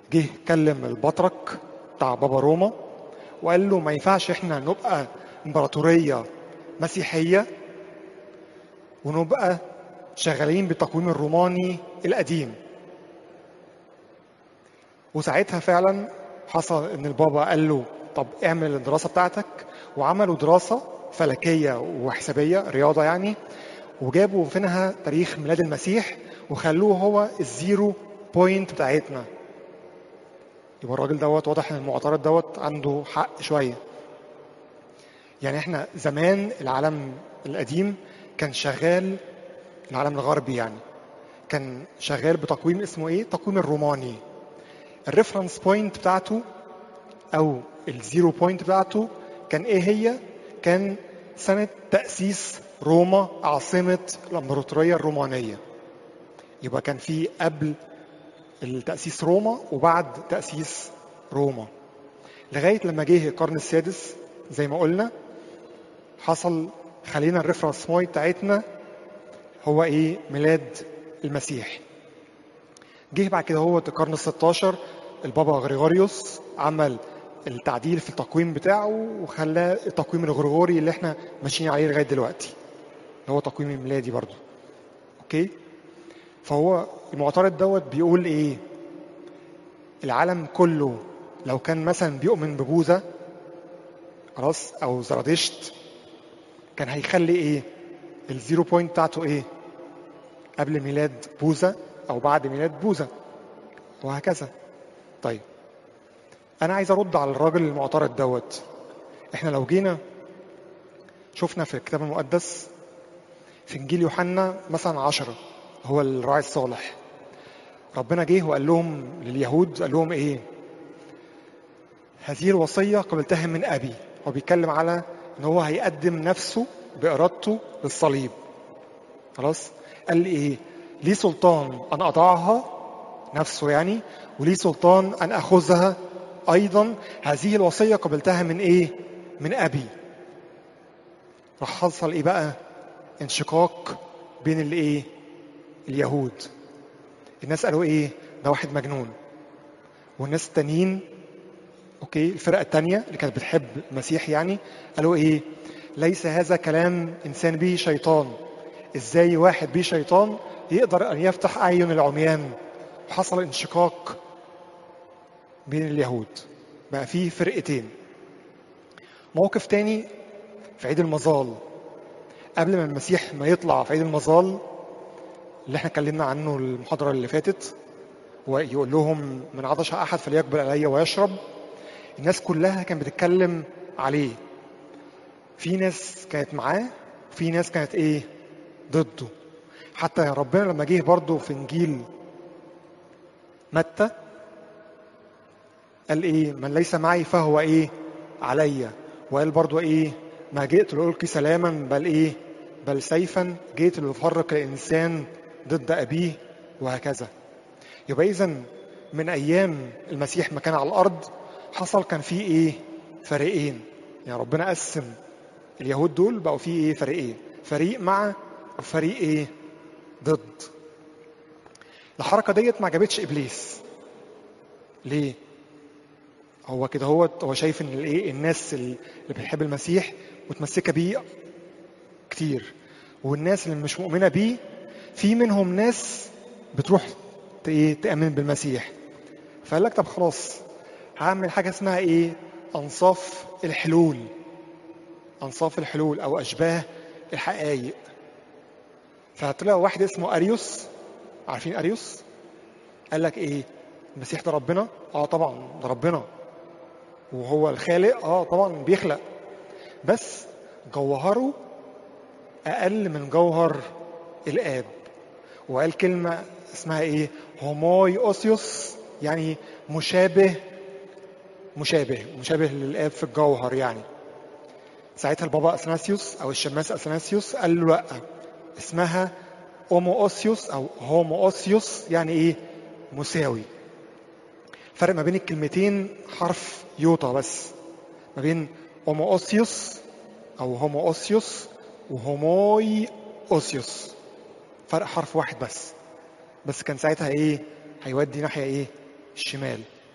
جه كلم البطرك بتاع بابا روما وقال له ما ينفعش احنا نبقى امبراطوريه مسيحيه ونبقى شغالين بالتقويم الروماني القديم وساعتها فعلا حصل ان البابا قال له طب اعمل الدراسه بتاعتك وعملوا دراسه فلكيه وحسابيه رياضه يعني وجابوا فينها تاريخ ميلاد المسيح وخلوه هو الزيرو بوينت بتاعتنا يبقى الراجل دوت واضح ان المعترض دوت عنده حق شويه يعني احنا زمان العالم القديم كان شغال العالم الغربي يعني كان شغال بتقويم اسمه ايه تقويم الروماني الريفرنس بوينت بتاعته او الزيرو بوينت بتاعته كان ايه هي كان سنة تأسيس روما عاصمة الإمبراطورية الرومانية يبقى كان في قبل التأسيس روما وبعد تأسيس روما لغاية لما جه القرن السادس زي ما قلنا حصل خلينا الريفرنس بوينت بتاعتنا هو ايه ميلاد المسيح جه بعد كده هو القرن ال 16 البابا غريغوريوس عمل التعديل في التقويم بتاعه وخلاه التقويم الغريغوري اللي احنا ماشيين عليه لغايه دلوقتي اللي هو تقويم الميلادي برضو اوكي فهو المعترض دوت بيقول ايه العالم كله لو كان مثلا بيؤمن ببوذا خلاص او زرادشت كان هيخلي ايه الزيرو بوينت بتاعته ايه قبل ميلاد بوذا او بعد ميلاد بوذا وهكذا طيب انا عايز ارد على الراجل المعترض دوت احنا لو جينا شفنا في الكتاب المقدس في انجيل يوحنا مثلا عشرة هو الراعي الصالح ربنا جه وقال لهم لليهود قال لهم ايه هذه الوصية قبلتها من أبي هو بيتكلم على إن هو هيقدم نفسه بإرادته للصليب خلاص قال لي إيه لي سلطان أن أضعها نفسه يعني ولي سلطان أن أخذها أيضا هذه الوصية قبلتها من إيه من أبي راح حصل إيه بقى انشقاق بين الإيه اليهود الناس قالوا إيه ده واحد مجنون والناس التانيين اوكي الفرقه الثانيه اللي كانت بتحب المسيح يعني قالوا ايه ليس هذا كلام انسان به شيطان ازاي واحد به شيطان يقدر ان يفتح اعين العميان حصل انشقاق بين اليهود بقى في فرقتين موقف تاني في عيد المظال قبل ما المسيح ما يطلع في عيد المظال اللي احنا اتكلمنا عنه المحاضره اللي فاتت ويقول لهم من عطش احد فليقبل علي ويشرب الناس كلها كانت بتتكلم عليه في ناس كانت معاه وفي ناس كانت ايه ضده حتى ربنا لما جه برضه في انجيل متى قال ايه من ليس معي فهو ايه عليا وقال برضه ايه ما جئت لألقي سلاما بل ايه بل سيفا جئت لأفرق الإنسان ضد أبيه وهكذا يبقى إذا من أيام المسيح ما كان على الأرض حصل كان في ايه فريقين يعني ربنا قسم اليهود دول بقوا في ايه فريقين فريق مع وفريق ايه ضد الحركه ديت ما عجبتش ابليس ليه هو كده هو هو شايف ان الايه الناس اللي بتحب المسيح متمسكه بيه كتير والناس اللي مش مؤمنه بيه في منهم ناس بتروح ايه تامن بالمسيح فقال لك طب خلاص هعمل حاجه اسمها ايه انصاف الحلول انصاف الحلول او اشباه الحقائق فطلع واحد اسمه اريوس عارفين اريوس قال لك ايه المسيح ده ربنا اه طبعا ده ربنا وهو الخالق اه طبعا بيخلق بس جوهره اقل من جوهر الاب وقال كلمه اسمها ايه هوموي اوسيوس يعني مشابه مشابه مشابه للاب في الجوهر يعني ساعتها البابا اثناسيوس او الشماس اثناسيوس قال له لا اسمها اومو اوسيوس او هومو اوسيوس يعني ايه مساوي فرق ما بين الكلمتين حرف يوطا بس ما بين اومو اوسيوس او هومو اوسيوس وهوموي اوسيوس فرق حرف واحد بس بس كان ساعتها ايه هيودي ناحيه ايه الشمال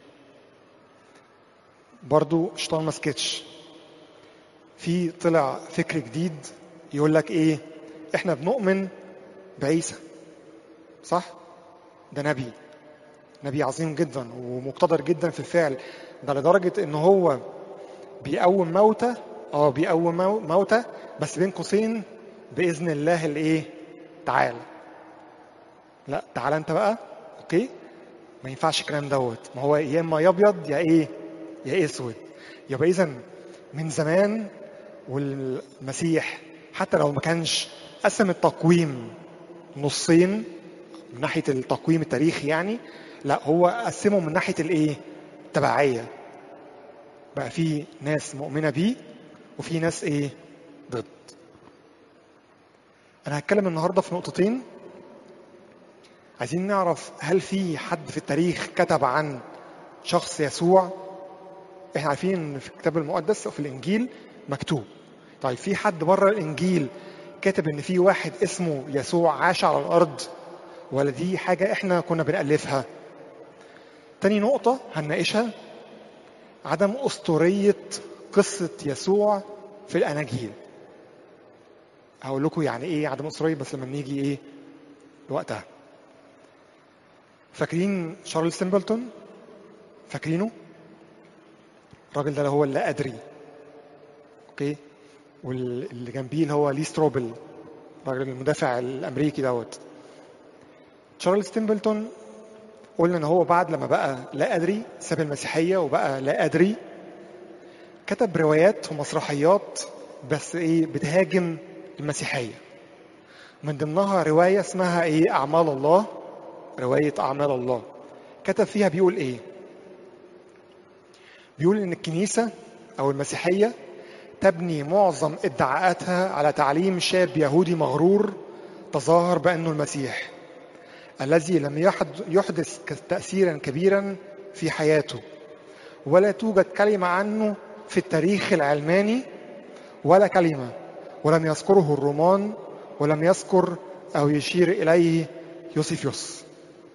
برضو الشيطان ما سكتش في طلع فكر جديد يقول لك ايه احنا بنؤمن بعيسى صح ده نبي نبي عظيم جدا ومقتدر جدا في الفعل ده لدرجة ان هو بيقوم موتى اه بيقوم مو- موتى بس بين قوسين بإذن الله الايه تعالى لا تعالى انت بقى اوكي ما ينفعش الكلام دوت ما هو يا اما يا ابيض يا ايه يا اسود يبقى اذا من زمان والمسيح حتى لو ما كانش قسم التقويم نصين من ناحيه التقويم التاريخي يعني لا هو قسمه من ناحيه الايه تبعيه بقى في ناس مؤمنه بيه وفي ناس ايه ضد انا هتكلم النهارده في نقطتين عايزين نعرف هل في حد في التاريخ كتب عن شخص يسوع احنا عارفين ان في الكتاب المقدس او في الانجيل مكتوب طيب في حد بره الانجيل كاتب ان في واحد اسمه يسوع عاش على الارض ولا دي حاجه احنا كنا بنالفها تاني نقطه هنناقشها عدم اسطوريه قصه يسوع في الاناجيل هقول لكم يعني ايه عدم اسطوريه بس لما نيجي ايه لوقتها فاكرين شارلز تيمبلتون فاكرينه الراجل ده اللي هو اللي ادري اوكي واللي جنبيه اللي هو لي ستروبل الراجل المدافع الامريكي دوت تشارلز تيمبلتون قلنا ان هو بعد لما بقى لا ادري ساب المسيحيه وبقى لا ادري كتب روايات ومسرحيات بس ايه بتهاجم المسيحيه من ضمنها روايه اسمها ايه اعمال الله روايه اعمال الله كتب فيها بيقول ايه بيقول ان الكنيسه او المسيحيه تبني معظم ادعاءاتها على تعليم شاب يهودي مغرور تظاهر بانه المسيح الذي لم يحد- يحدث تاثيرا كبيرا في حياته ولا توجد كلمه عنه في التاريخ العلماني ولا كلمه ولم يذكره الرومان ولم يذكر او يشير اليه يوسيفيوس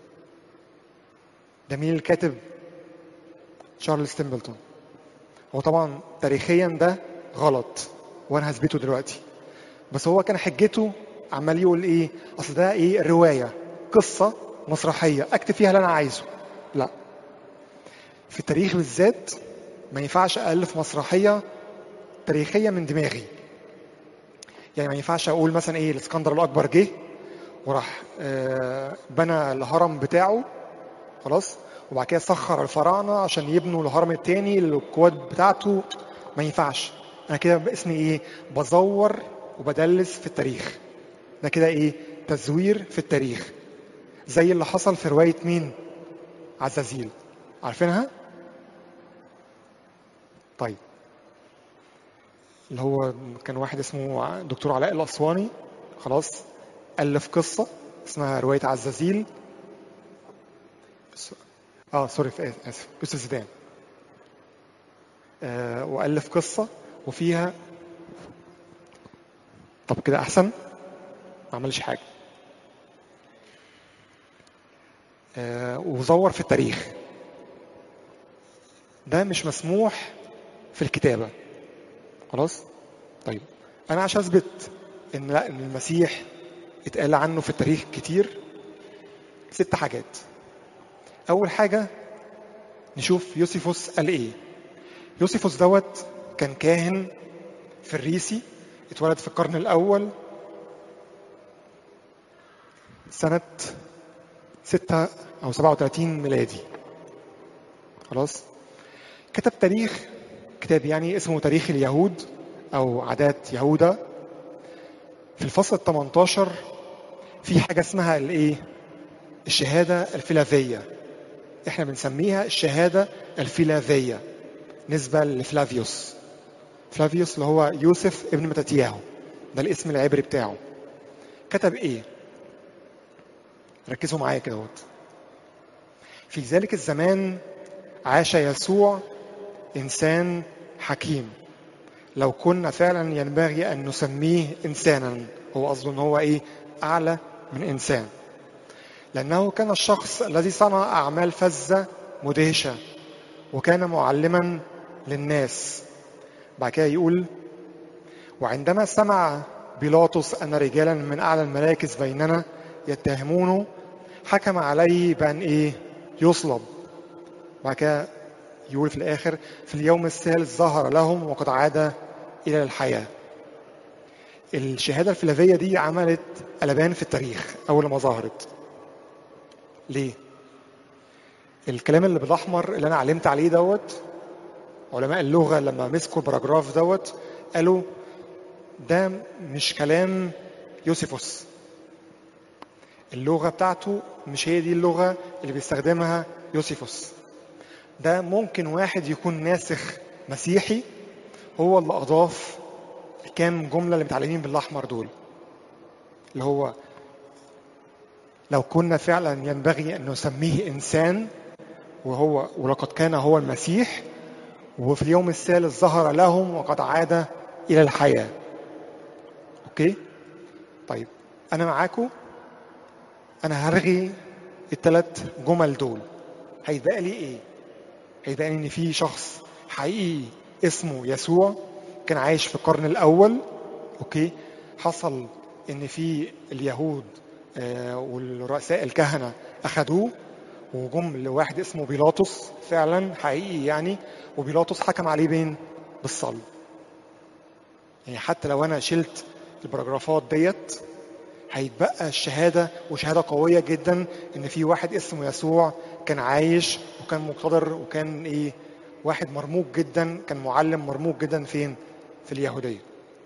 ده مين الكاتب تشارلز تيمبلتون هو طبعا تاريخيا ده غلط وانا هثبته دلوقتي بس هو كان حجته عمال يقول ايه اصل ده ايه روايه قصه مسرحيه اكتب فيها اللي انا عايزه لا في التاريخ بالذات ما ينفعش الف مسرحيه تاريخيه من دماغي يعني ما ينفعش اقول مثلا ايه الاسكندر الاكبر جه وراح آه، بنى الهرم بتاعه خلاص وبعد كده سخر الفراعنه عشان يبنوا الهرم التاني للقوات بتاعته ما ينفعش انا كده باسمي ايه بزور وبدلس في التاريخ ده كده ايه تزوير في التاريخ زي اللي حصل في روايه مين عزازيل عارفينها طيب اللي هو كان واحد اسمه دكتور علاء الاسواني خلاص الف قصه اسمها روايه عزازيل اه سوري في اسف يوسف زيدان آه والف قصه وفيها طب كده احسن ما عملش حاجه آه وزور في التاريخ ده مش مسموح في الكتابه خلاص طيب انا عشان اثبت ان لا ان المسيح اتقال عنه في التاريخ كتير ست حاجات اول حاجه نشوف يوسيفوس قال ايه يوسيفوس دوت كان كاهن فريسي اتولد في القرن الاول سنة ستة أو سبعة وثلاثين ميلادي خلاص كتب تاريخ كتاب يعني اسمه تاريخ اليهود أو عادات يهوذا في الفصل ال 18 في حاجة اسمها الإيه؟ الشهادة الفيلاذية احنا بنسميها الشهادة الفيلاذية نسبة لفلافيوس فلافيوس اللي هو يوسف ابن متاتياهو ده الاسم العبري بتاعه كتب ايه ركزوا معايا كده اهوت في ذلك الزمان عاش يسوع انسان حكيم لو كنا فعلا ينبغي ان نسميه انسانا هو قصده ان هو ايه اعلى من انسان لانه كان الشخص الذي صنع اعمال فذه مدهشه وكان معلما للناس بعد كده يقول وعندما سمع بيلاطس أن رجالا من أعلى المراكز بيننا يتهمونه حكم عليه بأن إيه يصلب بعد كده يقول في الآخر في اليوم الثالث ظهر لهم وقد عاد إلى الحياة الشهادة الفلافية دي عملت قلبان في التاريخ أول ما ظهرت ليه؟ الكلام اللي بالأحمر اللي أنا علمت عليه دوت علماء اللغة لما مسكوا البراجراف دوت قالوا ده مش كلام يوسيفوس اللغة بتاعته مش هي دي اللغة اللي بيستخدمها يوسيفوس ده ممكن واحد يكون ناسخ مسيحي هو اللي أضاف كام جملة اللي متعلمين بالأحمر دول اللي هو لو كنا فعلا ينبغي أن نسميه إنسان وهو ولقد كان هو المسيح وفي اليوم الثالث ظهر لهم وقد عاد إلى الحياة أوكي طيب أنا معاكم أنا هرغي الثلاث جمل دول هيتبقى لي إيه هيتبقى لي إن في شخص حقيقي اسمه يسوع كان عايش في القرن الأول أوكي حصل إن في اليهود آه والرؤساء الكهنة أخدوه وجم لواحد اسمه بيلاطس فعلا حقيقي يعني وبيلاطس حكم عليه بين بالصلب يعني حتى لو انا شلت البراجرافات ديت هيتبقى الشهاده وشهاده قويه جدا ان في واحد اسمه يسوع كان عايش وكان مقتدر وكان ايه واحد مرموق جدا كان معلم مرموق جدا فين في اليهوديه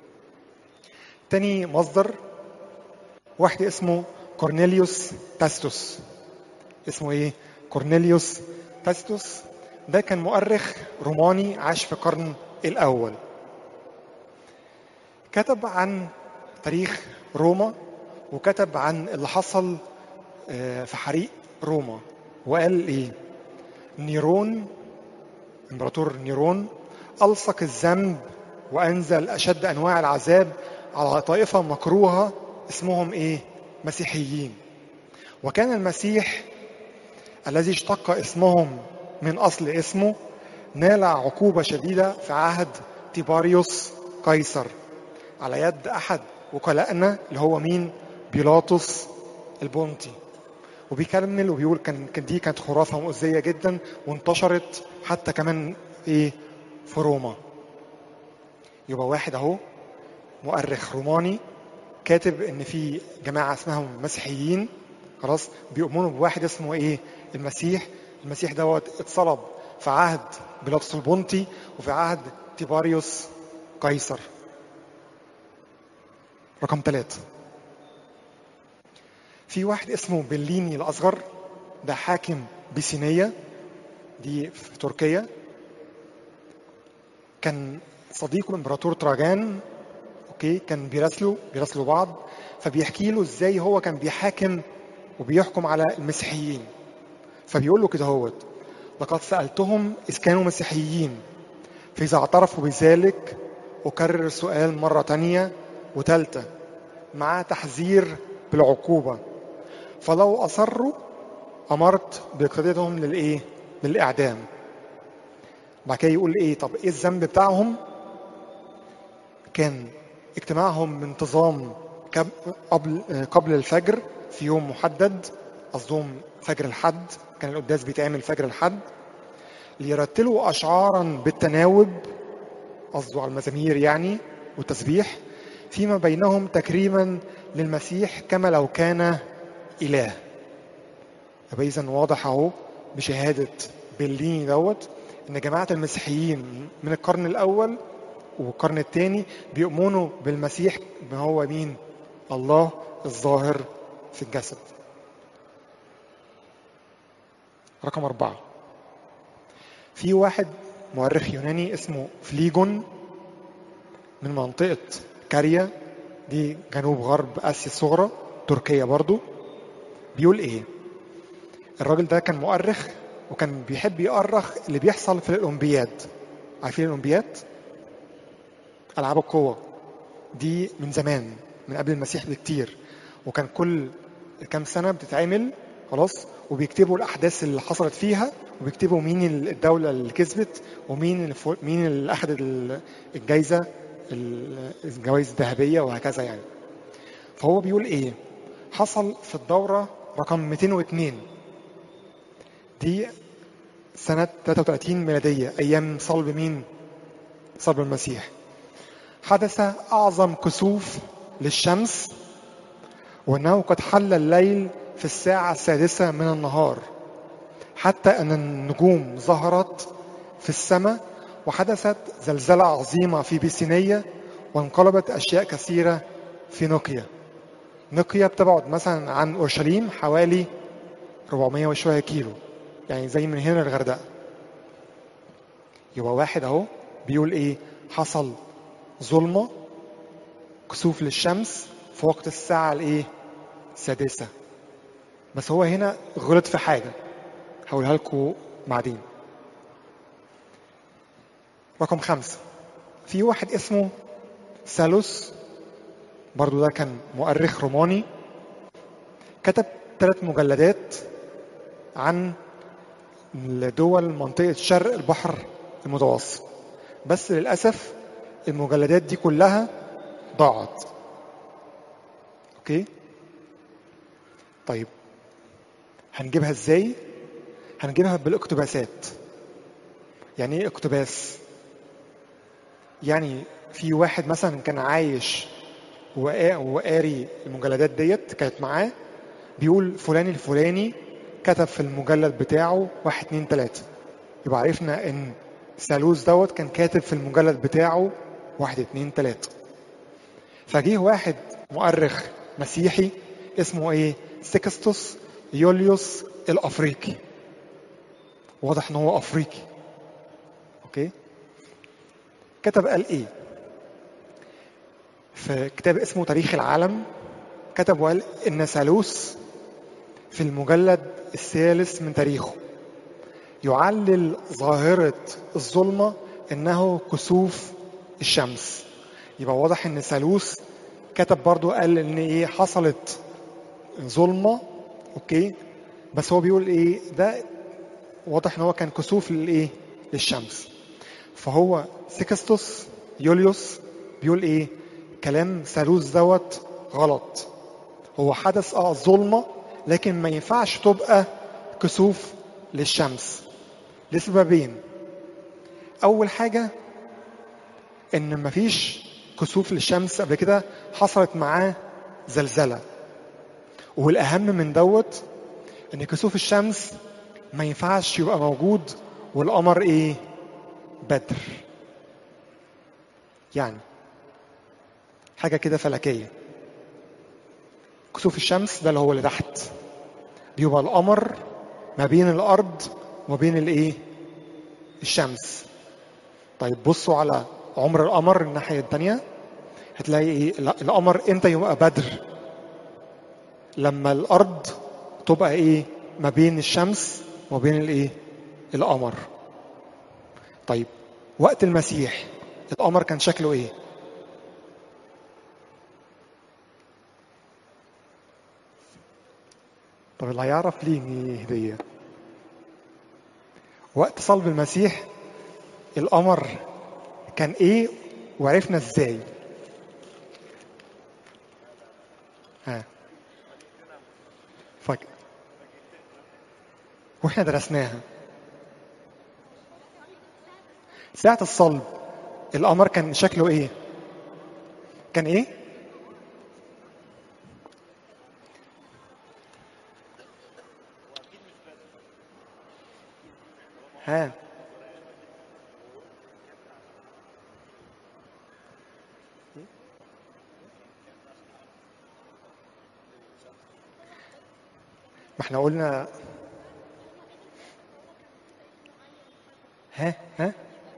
تاني مصدر واحد اسمه كورنيليوس تاستوس اسمه ايه كورنيليوس تاستوس ده كان مؤرخ روماني عاش في القرن الاول كتب عن تاريخ روما وكتب عن اللي حصل في حريق روما وقال ايه نيرون امبراطور نيرون الصق الذنب وانزل اشد انواع العذاب على طائفه مكروهه اسمهم ايه مسيحيين وكان المسيح الذي اشتق اسمهم من اصل اسمه نال عقوبه شديده في عهد تيباريوس قيصر على يد احد وكلائنا اللي هو مين بيلاطس البونتي وبيكمل وبيقول كان كان دي كانت خرافه مؤذيه جدا وانتشرت حتى كمان ايه في روما يبقى واحد اهو مؤرخ روماني كاتب ان في جماعه اسمهم مسيحيين خلاص بيؤمنوا بواحد اسمه ايه المسيح المسيح دوت اتصلب في عهد بيلاطس البونتي وفي عهد تيباريوس قيصر رقم ثلاثة في واحد اسمه بليني الأصغر ده حاكم بيسينية دي في تركيا كان صديقه الامبراطور تراجان اوكي كان بيراسلوا بيراسلوا بعض فبيحكي له ازاي هو كان بيحاكم وبيحكم على المسيحيين فبيقول له كده هوت لقد سألتهم إذ كانوا مسيحيين فإذا اعترفوا بذلك أكرر السؤال مرة تانية وتالتة مع تحذير بالعقوبة فلو أصروا أمرت بقضيتهم للإيه؟ للإعدام بعد كده يقول إيه طب إيه الذنب بتاعهم؟ كان اجتماعهم بانتظام قبل قبل الفجر في يوم محدد قصدهم فجر الحد كان القداس بيتعمل فجر الحد ليرتلوا أشعارا بالتناوب قصده على المزامير يعني والتسبيح فيما بينهم تكريما للمسيح كما لو كان إله يبقى إذا واضح أهو بشهادة بليني دوت إن جماعة المسيحيين من القرن الأول والقرن الثاني بيؤمنوا بالمسيح ما هو مين؟ الله الظاهر في الجسد. رقم أربعة في واحد مؤرخ يوناني اسمه فليجون من منطقة كاريا دي جنوب غرب آسيا الصغرى تركيا برضو بيقول إيه الراجل ده كان مؤرخ وكان بيحب يؤرخ اللي بيحصل في الأولمبياد عارفين الأولمبياد؟ ألعاب القوة دي من زمان من قبل المسيح بكتير وكان كل كام سنة بتتعمل خلاص وبيكتبوا الأحداث اللي حصلت فيها وبيكتبوا مين الدولة اللي كسبت ومين اللي فو- مين اللي أخذ ال- الجايزة ال- الجوائز الذهبية وهكذا يعني فهو بيقول إيه حصل في الدورة رقم 202 دي سنة 33 ميلادية أيام صلب مين؟ صلب المسيح حدث أعظم كسوف للشمس وأنه قد حل الليل في الساعة السادسة من النهار حتى أن النجوم ظهرت في السماء وحدثت زلزلة عظيمة في بيسينية وانقلبت أشياء كثيرة في نوكيا نوكيا بتبعد مثلا عن أورشليم حوالي 400 وشوية كيلو يعني زي من هنا للغردقة يبقى واحد أهو بيقول إيه حصل ظلمة كسوف للشمس في وقت الساعة الإيه السادسة بس هو هنا غلط في حاجة هقولها لكم بعدين رقم خمسة في واحد اسمه سالوس برضو ده كان مؤرخ روماني كتب ثلاث مجلدات عن دول منطقة شرق البحر المتوسط بس للأسف المجلدات دي كلها ضاعت اوكي طيب هنجيبها ازاي هنجيبها بالاقتباسات يعني ايه اقتباس يعني في واحد مثلا كان عايش وقا- وقاري المجلدات ديت كانت معاه بيقول فلان الفلاني كتب في المجلد بتاعه واحد اتنين تلاتة يبقى عرفنا ان سالوس دوت كان كاتب في المجلد بتاعه واحد اتنين تلاتة فجه واحد مؤرخ مسيحي اسمه ايه سيكستوس يوليوس الافريقي واضح ان هو افريقي اوكي كتب قال ايه في كتاب اسمه تاريخ العالم كتب وقال ان سالوس في المجلد الثالث من تاريخه يعلل ظاهرة الظلمة انه كسوف الشمس يبقى واضح ان سالوس كتب برضو قال ان ايه حصلت ظلمة اوكي بس هو بيقول ايه ده واضح ان هو كان كسوف للايه للشمس فهو سيكستوس يوليوس بيقول ايه كلام سالوس دوت غلط هو حدث اه ظلمه لكن ما ينفعش تبقى كسوف للشمس لسببين اول حاجه ان مفيش كسوف للشمس قبل كده حصلت معاه زلزله والاهم من دوت ان كسوف الشمس ما ينفعش يبقى موجود والقمر ايه بدر يعني حاجه كده فلكيه كسوف الشمس ده اللي هو اللي تحت بيبقى القمر ما بين الارض وما بين الايه الشمس طيب بصوا على عمر القمر الناحيه الثانيه هتلاقي ايه لا، القمر امتى يبقى بدر لما الارض تبقى ايه ما بين الشمس وما بين الايه القمر طيب وقت المسيح القمر كان شكله ايه طب اللي هيعرف ليه هدية وقت صلب المسيح القمر كان ايه وعرفنا ازاي ها فاكر واحنا درسناها ساعة الصلب القمر كان شكله ايه كان ايه ها ما احنا قلنا ها ها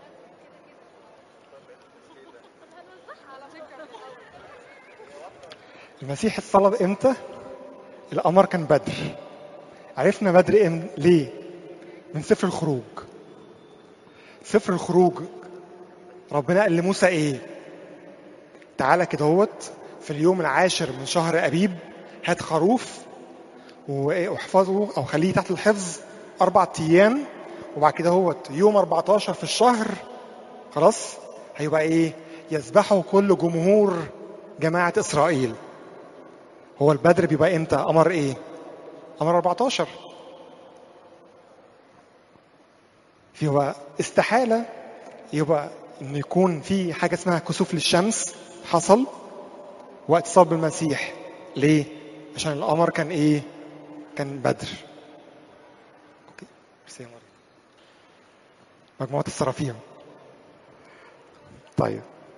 المسيح اتصلب امتى القمر كان بدر عرفنا بدر ام ليه من سفر الخروج سفر الخروج ربنا قال لموسى ايه تعالى كده هوت في اليوم العاشر من شهر ابيب هات خروف واحفظه او خليه تحت الحفظ اربع ايام وبعد كده هو يوم 14 في الشهر خلاص هيبقى ايه يذبحوا كل جمهور جماعة إسرائيل هو البدر بيبقى امتى قمر ايه قمر 14 في هو استحالة يبقى ان يكون في حاجة اسمها كسوف للشمس حصل وقت صلب المسيح ليه عشان القمر كان ايه كان بدر اوكي ميرسي يا مريم. مجموعة الصرافيم طيب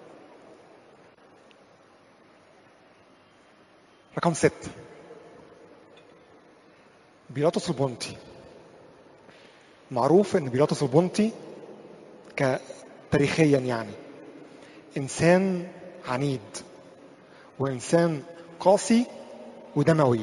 رقم ستة بيلاطس البنطي معروف ان بيلاطس البنطي ك تاريخيا يعني انسان عنيد وانسان قاسي ودموي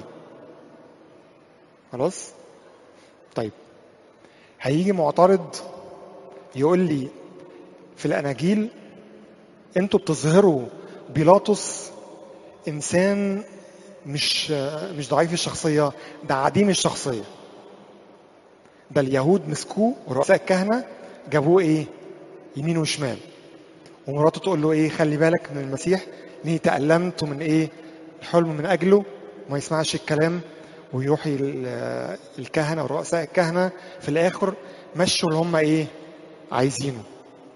خلاص طيب هيجي معترض يقول لي في الاناجيل انتوا بتظهروا بيلاطس انسان مش مش ضعيف الشخصيه ده عديم الشخصيه ده اليهود مسكوه ورؤساء الكهنه جابوه ايه يمين وشمال ومراته تقول له ايه خلي بالك من المسيح اني تألمت من ايه الحلم من اجله ما يسمعش الكلام ويروح ال- الكهنه ورؤساء الكهنه في الاخر مشوا اللي هم ايه عايزينه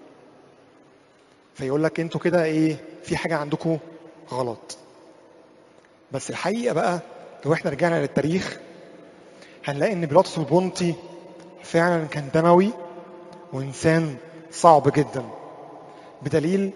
فيقول لك انتوا كده ايه في حاجه عندكم غلط بس الحقيقه بقى لو احنا رجعنا للتاريخ هنلاقي ان بيلاطس البنطي فعلا كان دموي وانسان صعب جدا بدليل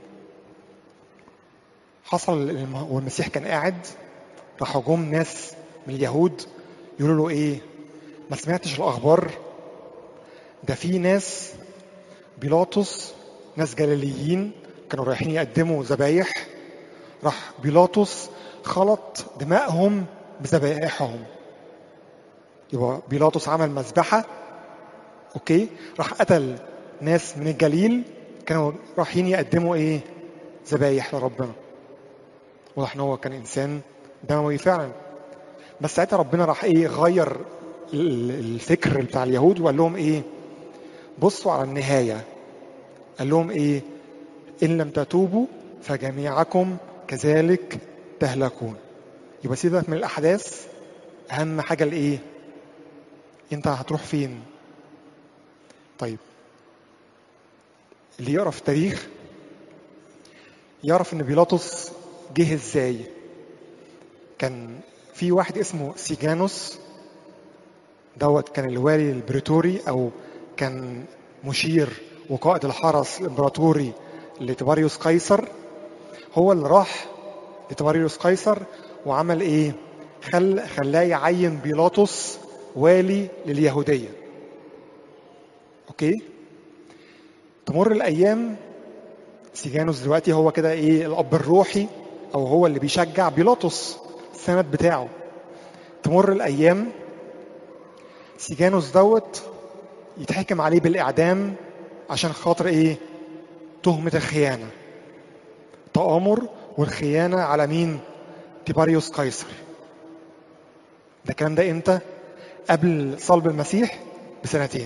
حصل الم- والمسيح كان قاعد راحوا جم ناس من اليهود يقولوا له ايه ما سمعتش الاخبار ده في ناس بيلاطس ناس جليليين كانوا رايحين يقدموا ذبايح راح بيلاطس خلط دمائهم بذبائحهم يبقى بيلاطس عمل مذبحه اوكي راح قتل ناس من الجليل كانوا رايحين يقدموا ايه ذبايح لربنا واضح ان هو كان انسان دموي فعلا بس ساعتها ربنا راح ايه غير ال- الفكر بتاع اليهود وقال لهم ايه بصوا على النهايه قال لهم ايه ان لم تتوبوا فجميعكم كذلك تهلكون يبقى سيبك من الاحداث اهم حاجه الايه انت هتروح فين طيب اللي يقرا في التاريخ يعرف ان بيلاطس جه ازاي كان في واحد اسمه سيجانوس دوت كان الوالي البريتوري او كان مشير وقائد الحرس الامبراطوري لتباريوس قيصر هو اللي راح لتباريوس قيصر وعمل ايه خل خلاه يعين بيلاطس والي لليهوديه اوكي تمر الايام سيجانوس دلوقتي هو كده ايه الاب الروحي او هو اللي بيشجع بيلاطس السند بتاعه تمر الايام سيجانوس دوت يتحكم عليه بالاعدام عشان خاطر ايه تهمة الخيانة تآمر والخيانة على مين تيباريوس قيصر ده الكلام ده امتى قبل صلب المسيح بسنتين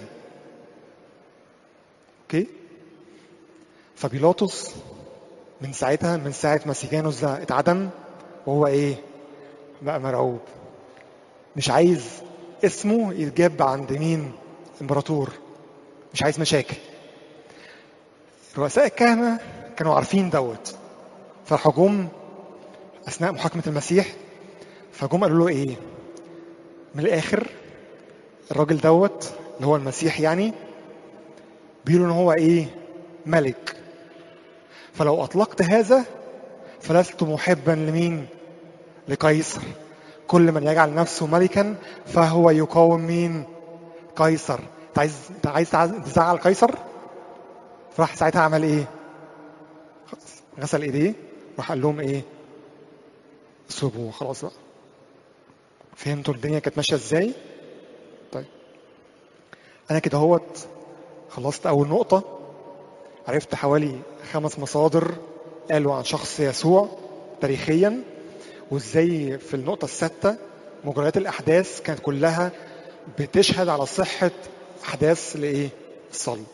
اوكي فبيلاطس من ساعتها من ساعة ما سيجانوس ده اتعدم وهو ايه بقى مرعوب مش عايز اسمه يتجاب عند مين امبراطور مش عايز مشاكل رؤساء الكهنة كانوا عارفين دوت فراحوا جم أثناء محاكمة المسيح فجم قالوا له إيه؟ من الآخر الراجل دوت اللي هو المسيح يعني بيقولوا إن هو إيه؟ ملك فلو أطلقت هذا فلست محبا لمين؟ لقيصر كل من يجعل نفسه ملكا فهو يقاوم مين؟ قيصر انت عايز انت عايز تزعل قيصر؟ فراح ساعتها عمل ايه؟ خلاص غسل ايديه راح قال لهم ايه؟ سيبوه خلاص بقى فهمتوا الدنيا كانت ماشيه ازاي؟ طيب انا كده هوت خلصت اول نقطه عرفت حوالي خمس مصادر قالوا عن شخص يسوع تاريخيا وازاي في النقطه السادسه مجريات الاحداث كانت كلها بتشهد على صحه أحداث لإيه؟ الصلب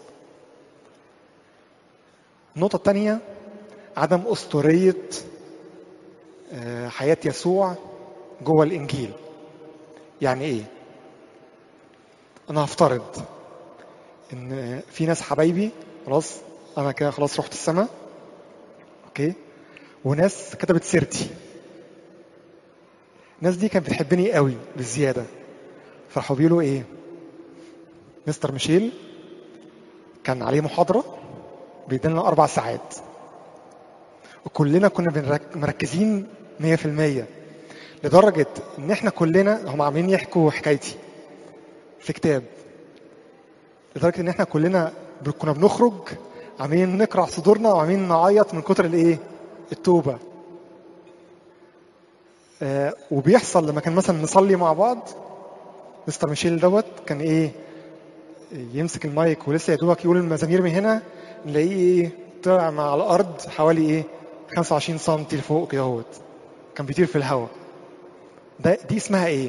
النقطة الثانية عدم أسطورية آه، حياة يسوع جوه الإنجيل يعني إيه؟ أنا هفترض إن في ناس حبايبي خلاص أنا كده خلاص رحت السماء أوكي وناس كتبت سيرتي الناس دي كانت بتحبني قوي بالزيادة فراحوا بيقولوا إيه؟ مستر ميشيل كان عليه محاضرة بيدينا أربع ساعات وكلنا كنا بنرك- مركزين 100% لدرجة إن إحنا كلنا هم عاملين يحكوا حكايتي في كتاب لدرجة إن إحنا كلنا ب- كنا بنخرج عاملين نقرع صدورنا وعاملين نعيط من كتر الإيه؟ التوبة آه وبيحصل لما كان مثلا نصلي مع بعض مستر ميشيل دوت كان إيه يمسك المايك ولسه يا دوبك يقول المزامير من هنا نلاقيه ايه طلع مع الارض حوالي ايه 25 سم لفوق كده اهوت كان بيطير في الهواء ده دي اسمها ايه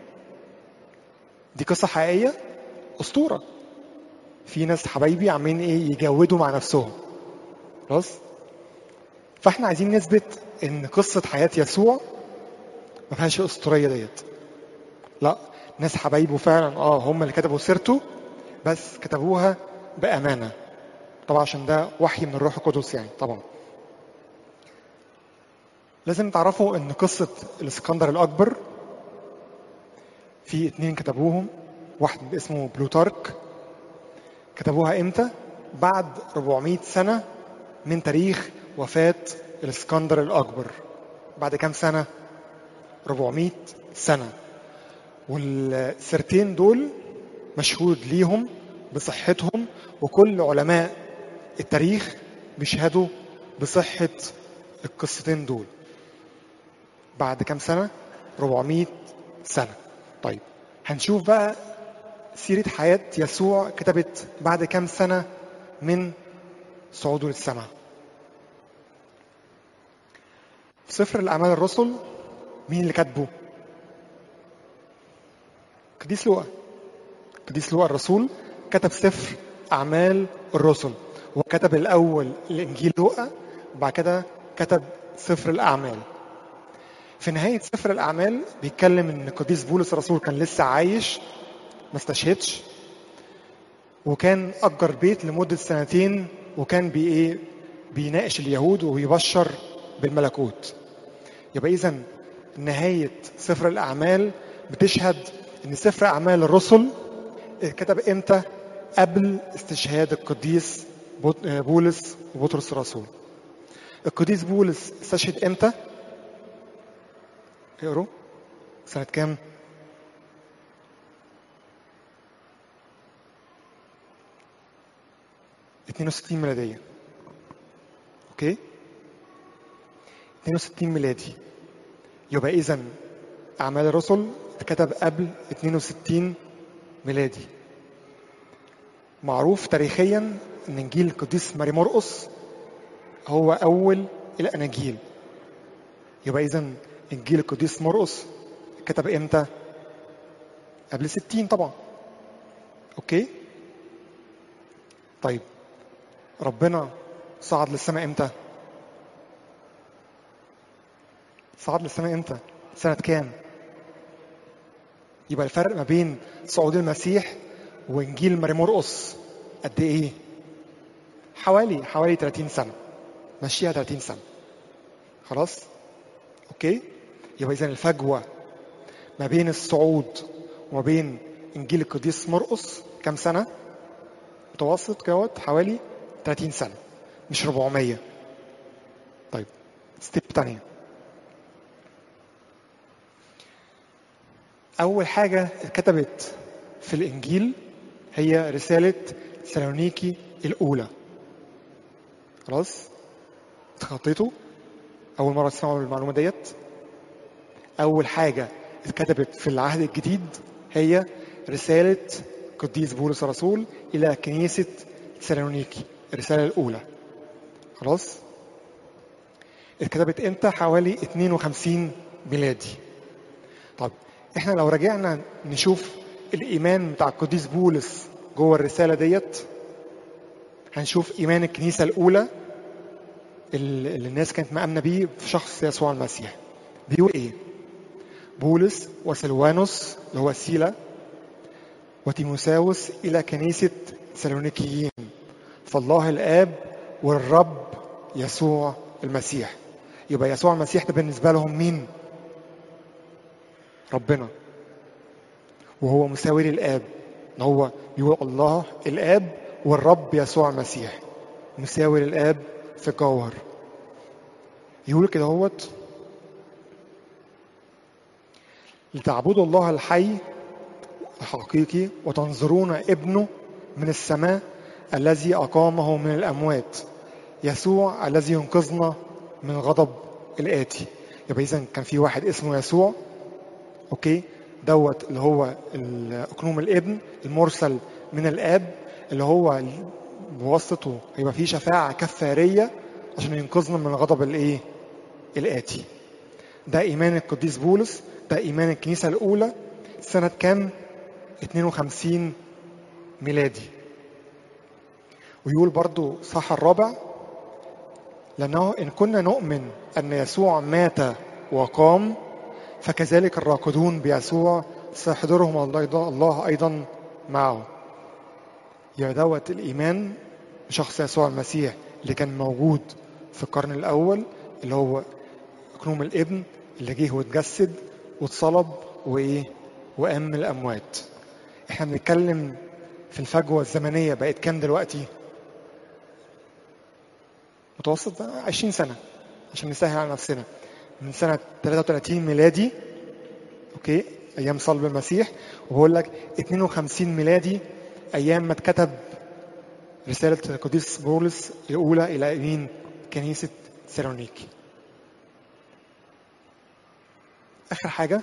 دي قصه حقيقيه اسطوره في ناس حبايبي عاملين ايه يجودوا مع نفسهم خلاص فاحنا عايزين نثبت ان قصه حياه يسوع ما فيهاش الاسطوريه ديت لا ناس حبايبه فعلا اه هم اللي كتبوا سيرته بس كتبوها بامانه طبعا عشان ده وحي من الروح القدس يعني طبعا لازم تعرفوا ان قصه الاسكندر الاكبر في اتنين كتبوهم واحد اسمه بلوتارك كتبوها امتى بعد 400 سنه من تاريخ وفاه الاسكندر الاكبر بعد كام سنه 400 سنه والسيرتين دول مشهود ليهم بصحتهم وكل علماء التاريخ بيشهدوا بصحة القصتين دول بعد كام سنة 400 سنة طيب هنشوف بقى سيرة حياة يسوع كتبت بعد كام سنة من صعوده للسماء في سفر الأعمال الرسل مين اللي كاتبه؟ قديس لوقا قديس لوقا الرسول كتب سفر أعمال الرسل وكتب الأول الإنجيل لوقا وبعد كده كتب سفر الأعمال في نهاية سفر الأعمال بيتكلم إن قديس بولس الرسول كان لسه عايش ما استشهدش وكان أجر بيت لمدة سنتين وكان بي إيه بيناقش اليهود وبيبشر بالملكوت يبقى إذا نهاية سفر الأعمال بتشهد إن سفر أعمال الرسل اتكتب إمتى؟ قبل استشهاد القديس بط- بولس وبطرس الرسول. القديس بولس استشهد إمتى؟ اقروا سنة كام؟ اتنين وستين ميلادية اوكي 62 ميلادي يبقى اذا اعمال الرسل اتكتب قبل 62 ميلادي معروف تاريخيا ان انجيل القديس ماري مرقس هو اول الاناجيل يبقى اذا انجيل القديس مرقس كتب امتى قبل 60 طبعا اوكي طيب ربنا صعد للسماء امتى صعد للسماء امتى سنة كام يبقى الفرق ما بين صعود المسيح وانجيل ماري مرقس قد ايه حوالي حوالي 30 سنة مشيها 30 سنة خلاص اوكي يبقى اذا الفجوة ما بين الصعود وما بين انجيل القديس مرقس كام سنة متوسط كوت حوالي 30 سنة مش 400 طيب ستيب تانية أول حاجة اتكتبت في الإنجيل هي رسالة سالونيكي الأولى خلاص اتخطيتوا أول مرة تسمعوا المعلومة ديت أول حاجة اتكتبت في العهد الجديد هي رسالة قديس بولس الرسول إلى كنيسة سالونيكي الرسالة الأولى خلاص اتكتبت امتى حوالي 52 ميلادي طب احنا لو رجعنا نشوف الإيمان بتاع القديس بولس جوه الرسالة ديت هنشوف إيمان الكنيسة الأولى اللي اللي الناس كانت مآمنة بيه في شخص يسوع المسيح بيقول إيه؟ بولس وسلوانوس اللي هو سيلا وتيموساوس إلى كنيسة سالونيكيين فالله الآب والرب يسوع المسيح يبقى يسوع المسيح ده بالنسبة لهم مين؟ ربنا وهو مساوي للآب إن هو بيقول الله الآب والرب يسوع المسيح مساوي للآب في الجوهر يقول كده هوت لتعبدوا الله الحي الحقيقي وتنظرون ابنه من السماء الذي أقامه من الأموات يسوع الذي ينقذنا من غضب الآتي يبقى إذا كان في واحد اسمه يسوع أوكي دوت اللي هو أقنوم الابن المرسل من الآب اللي هو بواسطته هيبقى فيه شفاعة كفارية عشان ينقذنا من غضب الإيه؟ الآتي ده إيمان القديس بولس ده إيمان الكنيسة الأولى سنة كام؟ 52 ميلادي ويقول برضو صح الرابع لأنه إن كنا نؤمن أن يسوع مات وقام فكذلك الراقدون بيسوع سيحضرهم الله الله أيضا معه يبقى دوت الإيمان بشخص يسوع المسيح اللي كان موجود في القرن الأول اللي هو أقنوم الابن اللي جه واتجسد واتصلب وإيه وقام من الأموات إحنا بنتكلم في الفجوة الزمنية بقت كام دلوقتي؟ متوسط 20 سنة عشان نسهل على نفسنا من سنة 33 ميلادي أوكي أيام صلب المسيح وبقول لك 52 ميلادي أيام ما اتكتب رسالة القديس بولس الأولى إلى مين؟ كنيسة سيرونيكي آخر حاجة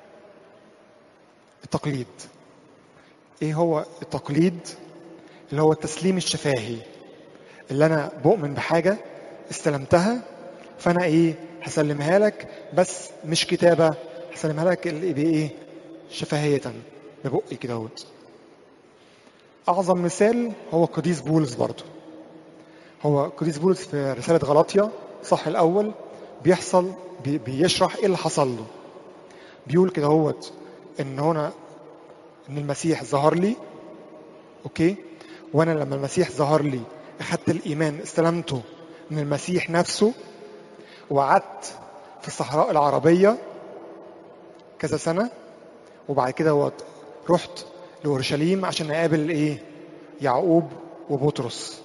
التقليد إيه هو التقليد؟ اللي هو التسليم الشفاهي اللي أنا بؤمن بحاجة استلمتها فأنا إيه؟ هسلمها لك بس مش كتابة هسلمها لك اللي بإيه؟ شفهية ببقي كده اهوت أعظم مثال هو القديس بولس برضه هو القديس بولس في رسالة غلاطيا صح الأول بيحصل بي بيشرح إيه اللي حصل له بيقول كده هوت إن هنا إن المسيح ظهر لي أوكي وأنا لما المسيح ظهر لي أخدت الإيمان استلمته من المسيح نفسه وقعدت في الصحراء العربية كذا سنة وبعد كده هو رحت لأورشليم عشان أقابل إيه يعقوب وبطرس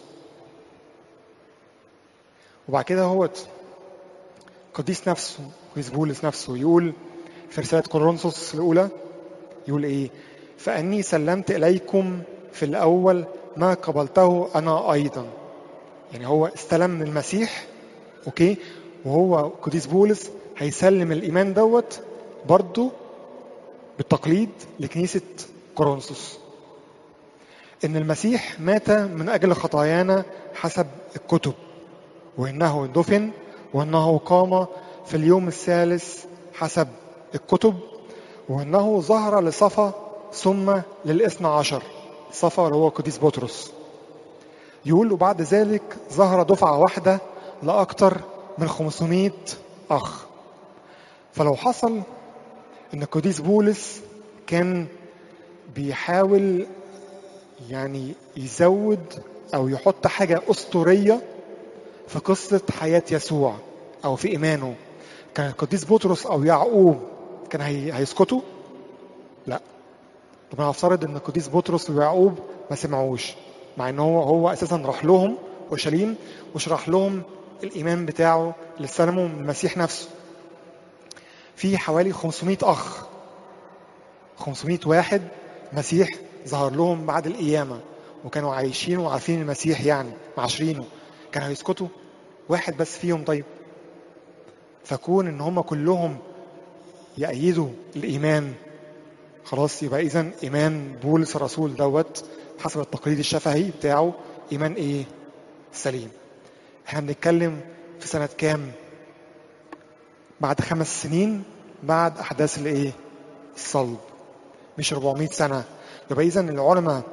وبعد كده هو قديس نفسه قديس بولس نفسه يقول في رسالة كورنثوس الأولى يقول إيه فأني سلمت إليكم في الأول ما قبلته أنا أيضا يعني هو استلم من المسيح أوكي وهو قديس بولس هيسلم الإيمان دوت برضه بالتقليد لكنيسة كورنثوس إن المسيح مات من أجل خطايانا حسب الكتب وإنه دفن وإنه قام في اليوم الثالث حسب الكتب وإنه ظهر لصفا ثم للإثنى عشر صفا اللي هو قديس بطرس يقول وبعد ذلك ظهر دفعة واحدة لأكثر من 500 أخ فلو حصل إن القديس بولس كان بيحاول يعني يزود أو يحط حاجة أسطورية في قصة حياة يسوع أو في إيمانه كان القديس بطرس أو يعقوب كان هي... هيسكتوا؟ لا طب انا هفترض ان القديس بطرس ويعقوب ما سمعوش مع ان هو هو اساسا راح لهم اورشليم وشرح لهم الايمان بتاعه اللي استلمه من المسيح نفسه في حوالي 500 اخ 500 واحد مسيح ظهر لهم بعد القيامه وكانوا عايشين وعارفين المسيح يعني معاشرينه كانوا هيسكتوا واحد بس فيهم طيب فكون ان هم كلهم يأيدوا الايمان خلاص يبقى اذا ايمان بولس الرسول دوت حسب التقليد الشفهي بتاعه ايمان ايه سليم احنا بنتكلم في سنة كام بعد خمس سنين بعد احداث الايه الصلب مش 400 سنة يبقى اذا العلماء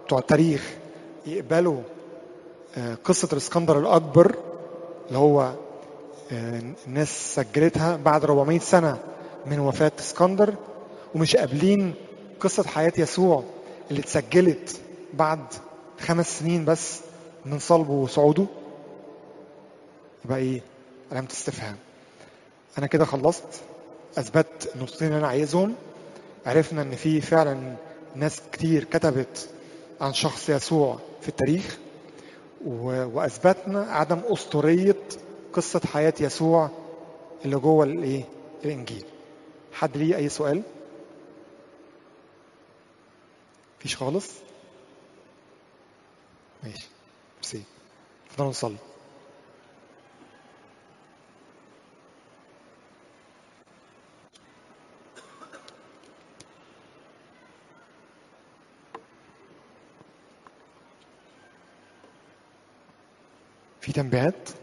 بتوع التاريخ يقبلوا آه، قصة الإسكندر الأكبر اللي هو آه، الناس سجلتها بعد 400 سنة من وفاة اسكندر ومش قابلين قصة حياة يسوع اللي اتسجلت بعد خمس سنين بس من صلبه وصعوده يبقى ايه علامة استفهام انا كده خلصت اثبت النقطتين اللي انا عايزهم عرفنا ان في فعلا ناس كتير كتبت عن شخص يسوع في التاريخ و- واثبتنا عدم اسطوريه قصه حياه يسوع اللي جوه الايه الانجيل حد ليه اي سؤال مفيش خالص ماشي ميرسي اتفضلوا نصلي في تنبيهات